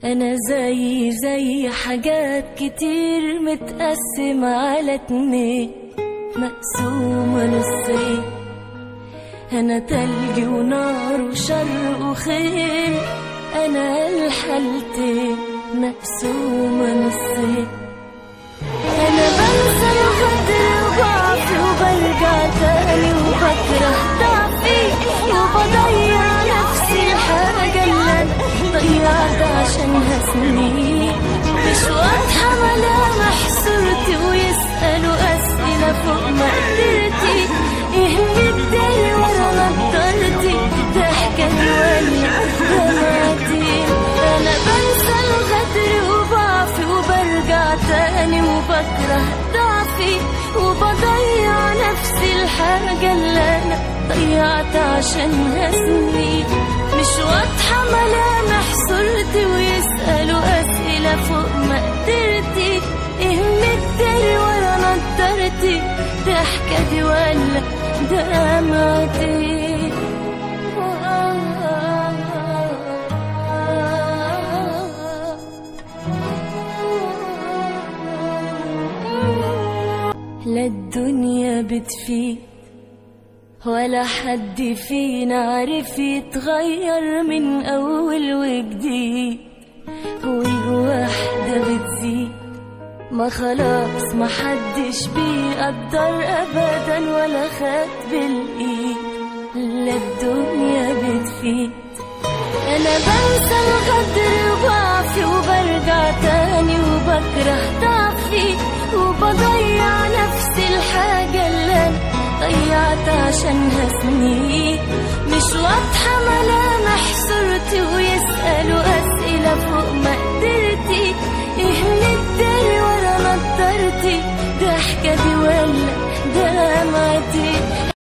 انا زي زي حاجات كتير متقسمة على اتنين مقسومة نصين انا تلج ونار وشر وخيل انا الحالتين مقسومة نصين انا بنسى الغدر وبعفي وبرجع تاني وبكره ضعفي وبضيع نفسي الحاجة اللي انا ضيعت عشانها سنين مش واضحة ملامح صورتي ويسألوا أسئلة فوق مقدرتي ايه اللي بداري ورا نضارتي ضحكة ولا دمعتي انا بنسى الغدر وبعفي وبرجع تاني وبكره ضعفي وبضيع نفسي الحاجة اللي أنا ضيعت عشانها سنين مش واضحة ملامح صورتي ويسألوا أسئلة فوق مقدرتي إيه مداري ورا نضارتي ضحكة دي ولا دمعتي لا الدنيا بتفيد ولا حد فينا عارف يتغير من أول وجديد والوحدة بتزيد ما خلاص ما حدش بيقدر أبدا ولا خد بالإيد لا الدنيا بتفيد أنا بنسى الغدر وبعفي وبرجع تاني وبكره ضعفي وبضيع نفسي الحاجة اللي أنا ضيعت عشانها سنين مش واضحة ملامح صورتي ويسألوا أسئلة فوق مقدرتي إيه مداري ورا نضارتي ضحكة دي ولا دمعتي